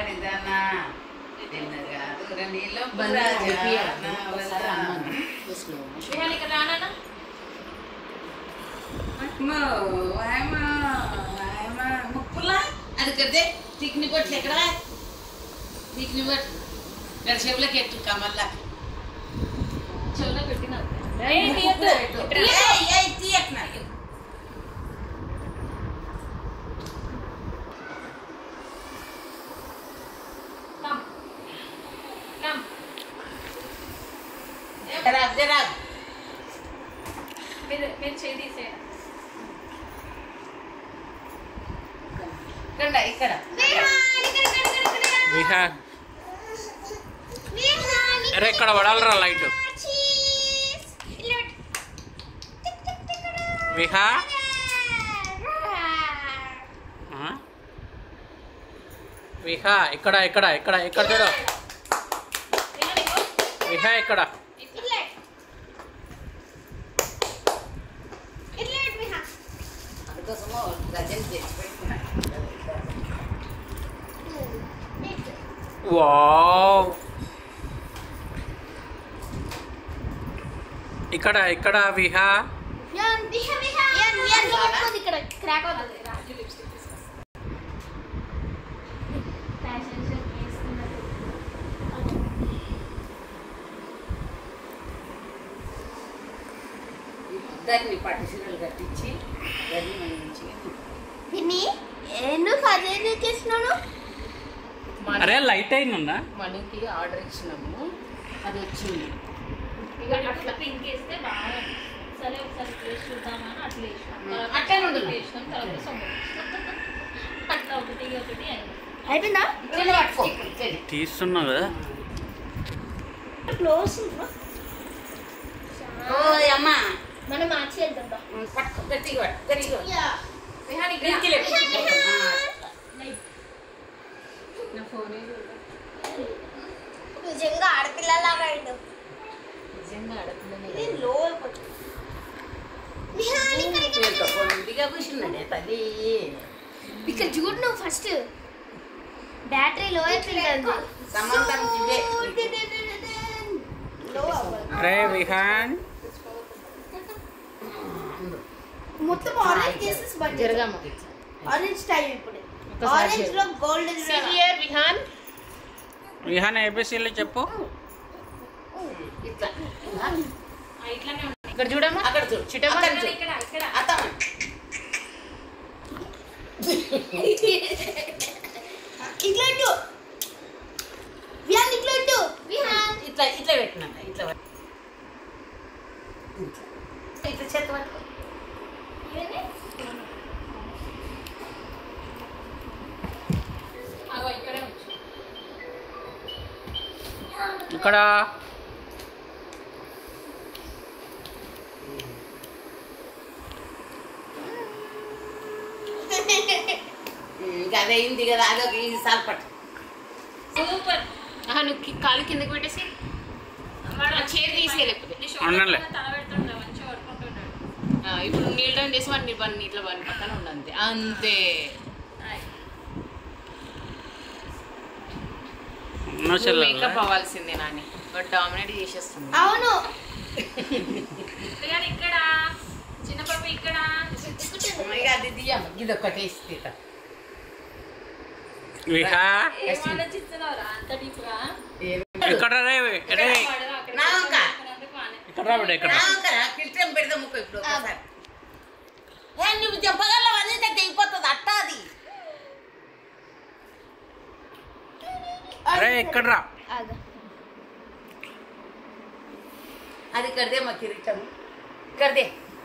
మైదానా తిన్నగా దూర నీలో బండి నడిపియాలి. ఒకసారి అన్నాను. Slow motion. విహాన్ ఇక్కడ రానా ముక్కులా అది కదే చిక్ని బొట్లు ఎక్కడ చిక్ని బొట్లు గడిచేపులకి ఎట్టు కమల్లా చెవులో పెట్టిన ఏయ్, తీయొద్దు. ఇక్కడ రా. తీయట్లేదు Come. Come. జరా జరా మీరు మీరు చేయి తీసేయండి ఇక్కడ ఇక్కడ విహార్ అరే ఇక్కడ పడాలరా లైట్ విహా ఆ? విహా ఇక్కడ ఇక్కడ ఇక్కడ ఇక్కడ చూడు విహాన్ ఇగో. విహా ఇక్కడ అందుకోసమో గజలు తెచ్చి పెట్టుకున్నా వావ్ ఇక్కడ ఇక్కడ విహా ఇక్కడ క్రాక్ అదే, రాజు లిప్స్టిక్ తీసుకొస్తా. ఫ్యాషన్ షో వేసుకున్నట్టు దాన్ని పట్టు చీరలు కట్టించి గది మంచి విని ఎందుకు అదే చేస్తున్నాను అరే లైట్ అయిందా మనకి ఆర్డర్ ఇచ్చినాము అది వచ్చింది ఇక అట్లా పింక్ వేస్తే బాగా సరే ఒకసారి టేస్ట్ చూద్దామని అట్లా వేసినాం తర్వాత అట్లే ఉండు. ఒకటి వేసినాం తర్వాత సొమ్ము వేసినాం. అట్లా ఒకటి ఒకటి అయింది అయిపోయిందా ఇక్కడ పట్టుకో ఇక్కడ తీస్తున్నావు కదా క్లోజ్ ఓ అమ్మా మనం మార్చి వెళ్తాం పట్టుకో గట్టిగా పట్టు గట్టిగా పట్టు. విహాన్ ఇక్కడ పిరికి లేపు. ఆ, నా ఫోన్ నిజంగా ఆడపిల్లలాగా అయిండు నిజంగా ఆడపిల్లనే ఇది లో వీళ్ళతో పొందిగా కూర్చున్నాడే తల్లి ఇక్కడ చూడు నువ్వు ఫస్ట్ బ్యాటరీ లో అయిపోయింది సమంతం ఇవే లో అవ్వాలి రే విహాన్ మొత్తం ఆరెంజ్ కేసెస్ బడ్జెట్ జరగమ్మ ఆరెంజ్ టైం ఇప్పుడు ఒకసారి ఆరెంజ్ చెప్పు. Low gold here Vihan Vihan ఏబిసిలు చెప్పు ఇట్లా ఇట్లానే ఉంది ఇక్కడ చూడమ్మా అక్కడ చూడు చిట్టమ్మ. అక్కడ చూడు ఇక్కడ ఇక్కడ అత్తమ్మ ఇట్లా ఇటు విహాన్ ఇట్లా ఇటు విహాన్ ఇట్లా ఇట్లా పెట్టినా ఇట్లా పట్టు. ఇట్లా ఇట్లా చేత పట్టుకో అగో ఇక్కడే వచ్చు ఇక్కడ ఇంకా అదే అయింది కదా అదొక ఈసారి పట్టు సూపర్ ఆహా, నువ్వు కి- కాలు కిందకి పెట్టేసి ఆ చైర్ తీసుకెళ్ళిపోతే నీ షోల్డర్ అన్నలే. మీద తల పెడుతుండే మంచిగా పడుకుంటున్నాడు ఆ, ఇప్పుడు నీళ్ళు డౌన్ చేసి వాడిని వాడిని ఇట్లా వాడిని పక్కన ఉండు అంతే అంతే ఉన్న చెల్లెలు మేకప్ అవ్వాల్సిందే నాని బట్ డామినేట్ చేసేస్తుంది అవును విహాన్ ఇక్కడ చిన్న పాప ఇక్కడ ఇక అది తీయమ్మ ఇది ఒకటి వేసి తీత విహా ఏం ఆలోచిస్తున్నావురా అంత డీప్గా ఇక్కడ రే రే నా వంక. ఇక్కడ రా బిడ్డ ఇక్కడ కిల్టం పెడదాం ముక్క ఇప్పుడు ఒకసారి ఏ నువ్వు చెప్పగలవు అన్నీ తెగిపోతుంది అట్ట అది రే ఇక్కడ రా ఆగు. అది కడితే మా కిరీటం కడితే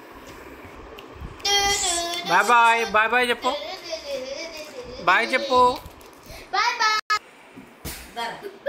బాయ్ బాయ్ బాయ్ బాయ్ చెప్పు బాయ్ చెప్పు బాయ్ బాయ్ ధర